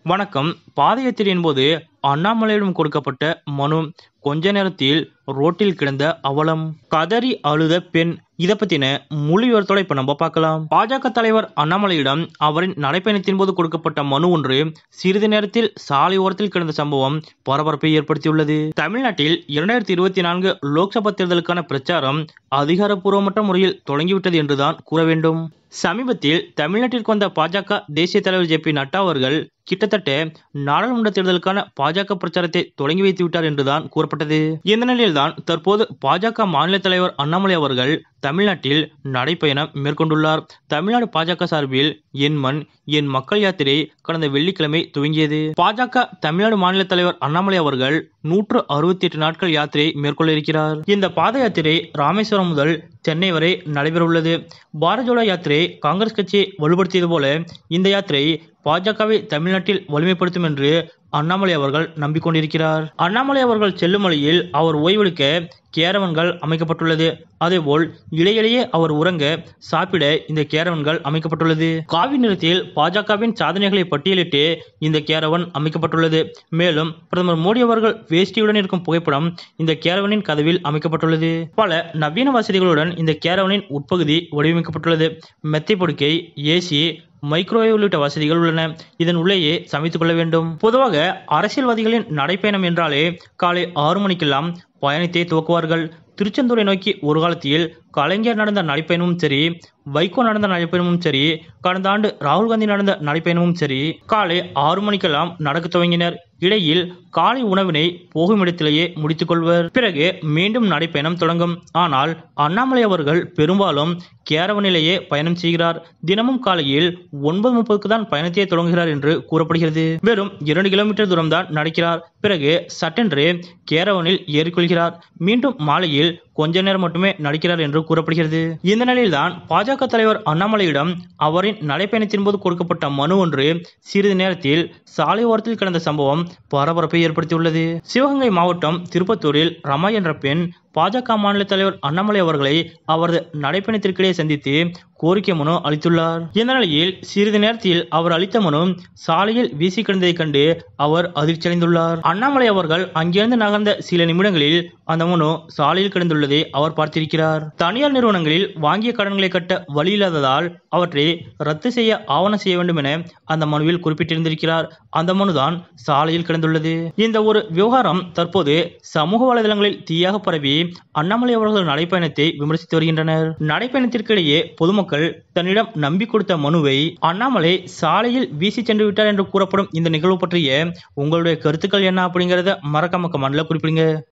வணக்கம் பாத யாத்திரையின் போது அண்ணாமலையிடம் கொடுக்கப்பட்ட மனு கொஞ்ச நேரத்தில் ரோட்டில் கிடந்த அவலம் கதறி அழுத பெண் இதை பத்தின முழு விவரத்தோட இப்ப நம்ம பார்க்கலாம் பாஜக தலைவர் அண்ணாமலையிடம் அவரின் நடைப்பயணத்தின் போது கொடுக்கப்பட்ட மனு ஒன்று சிறிது நேரத்தில் சாலை ஓரத்தில் கிடந்த சம்பவம் பரபரப்பை ஏற்படுத்தியுள்ளது தமிழ்நாட்டில் இரண்டாயிரத்தி இருபத்தி நான்கு லோக்சபா தேர்தலுக்கான பிரச்சாரம் அதிகாரப்பூர்வமற்ற முறையில் தொடங்கிவிட்டது என்றுதான் கூற வேண்டும் சமீபத்தில் தமிழ்நாட்டிற்கு வந்த பாஜக தேசிய தலைவர் ஜே பி நட்டா அவர்கள் கிட்டத்தட்ட நாடாளுமன்ற தேர்தலுக்கான பாஜக பிரச்சாரத்தை தொடங்கி வைத்து விட்டார் என்றுதான் கூறப்பட்டது இந்த நிலையில்தான் தற்போது பாஜக மாநில தலைவர் அண்ணாமலை அவர்கள் தமிழ்நாட்டில் நடைப்பயணம் மேற்கொண்டுள்ளார் தமிழ்நாடு பாஜக சார்பில் என் மண் என் மக்கள் யாத்திரை கடந்த வெள்ளிக்கிழமை துவங்கியது பாஜக தமிழ்நாடு மாநில தலைவர் அண்ணாமலை அவர்கள் நூற்று அறுபத்தி எட்டு நாட்கள் யாத்திரை மேற்கொள்ள இருக்கிறார் இந்த பாத யாத்திரை ராமேஸ்வரம் முதல் சென்னை வரை நடைபெறவுள்ளது பாரத் ஜோடோ யாத்திரை காங்கிரஸ் கட்சியை வலுப்படுத்தியது போல இந்த யாத்திரை பாஜகவை தமிழ்நாட்டில் வலிமைப்படுத்தும் என்று அண்ணாமலை அவர்கள் நம்பிக்கொண்டிருக்கிறார் அண்ணாமலை அவர்கள் செல்லும் வழியில் அவர் ஓய்வெடுக்க கேரவன்கள் அமைக்கப்பட்டுள்ளது அதேபோல் இடையிடையே அவர் உறங்க சாப்பிட இந்த கேரவன்கள் அமைக்கப்பட்டுள்ளது காவி நிறத்தில் பாஜகவின் சாதனைகளை பட்டியலிட்டு இந்த கேரவன் அமைக்கப்பட்டுள்ளது மேலும் பிரதமர் மோடி அவர்கள் வேஷ்டியுடன் இருக்கும் புகைப்படம் இந்த கேரவனின் கதவில் அமைக்கப்பட்டுள்ளது பல நவீன வசதிகளுடன் இந்த கேரவனின் உட்பகுதி வடிவமைக்கப்பட்டுள்ளது மெத்தை படுக்கை ஏசி மைக்ரோவேவ் உள்ளிட்ட வசதிகள் உள்ளன இதன் உள்ளேயே சமைத்துக் கொள்ள வேண்டும் பொதுவாக அரசியல்வாதிகளின் நடைப்பயணம் என்றாலே காலை ஆறு மணிக்கெல்லாம் பயணத்தை துவக்குவார்கள் திருச்செந்தூரை நோக்கி ஒரு காலத்தில் கலைஞர் நடந்த நடைப்பயணமும் சரி வைகோ நடந்த நடைப்பயணமும் சரி கடந்த ஆண்டு ராகுல் காந்தி நடந்த நடைப்பயணமும் சரி காலை ஆறு மணிக்கெல்லாம் நடக்க துவங்கினர் இடையில் காலை உணவினை போகும் இடத்திலேயே முடித்துக் கொள்வர் பிறகு மீண்டும் நடைப்பயணம் தொடங்கும் ஆனால் அண்ணாமலை அவர்கள் பெரும்பாலும் கேரவனிலேயே பயணம் செய்கிறார் தினமும் காலையில் ஒன்பது முப்பதுக்கு தான் பயணத்தையே தொடங்குகிறார் என்று கூறப்படுகிறது வெறும் இரண்டு கிலோமீட்டர் தூரம் தான் நடக்கிறார் பிறகு சட்டென்று கேரவனில் ஏறிக்கொள்கிறார் மீண்டும் மாலையில் கொஞ்ச நேரம் மட்டுமே நடிக்கிறார் என்று கூறப்படுகிறது இந்த நிலையில்தான் பாஜக தலைவர் அண்ணாமலையிடம் அவரின் நடைப்பயணத்தின் போது கொடுக்கப்பட்ட மனு ஒன்று சிறிது நேரத்தில் சாலை ஓரத்தில் கிடந்த சம்பவம் பரபரப்பை ஏற்படுத்தியுள்ளது சிவகங்கை மாவட்டம் திருப்பத்தூரில் ரமா என்ற பெண் பாஜக மாநில தலைவர் அண்ணாமலை அவர்களை அவரது நடைப்பயணத்திற்கிடையே சந்தித்து கோரிக்கை மனு அளித்துள்ளார் இந்த நிலையில் சிறிது நேரத்தில் அவர் அளித்த மனு சாலையில் வீசி கிடந்ததைக் கண்டு அவர் அதிர்ச்சியடைந்துள்ளார் அண்ணாமலை அவர்கள் அங்கிருந்து நகர்ந்த சில நிமிடங்களில் அந்த மனு சாலையில் கிடந்துள்ளதை அவர் பார்த்திருக்கிறார் தனியார் நிறுவனங்களில் வாங்கிய கடன்களை கட்ட வழி இல்லாததால் அவற்றை ரத்து செய்ய ஆவணம் செய்ய வேண்டும் என அந்த மனுவில் குறிப்பிட்டிருந்திருக்கிறார் அந்த மனுதான் சாலையில் கிடந்துள்ளது இந்த ஒரு விவகாரம் தற்போது சமூக வலைதளங்களில் தீயாக பரவி அண்ணாமலை அவர்கள் நடைப்பயணத்தை விமர்சித்து வருகின்றனர் நடைப்பயணத்திற்கிடையே பொதுமக்கள் தன்னிடம் நம்பி கொடுத்த மனுவை அண்ணாமலை சாலையில் வீசி சென்று விட்டார் என்று கூறப்படும் இந்த நிகழ்வு பற்றிய உங்களுடைய கருத்துக்கள் என்ன அப்படிங்கறத மறக்காம கமெண்ட்ல குறிப்பிடுங்க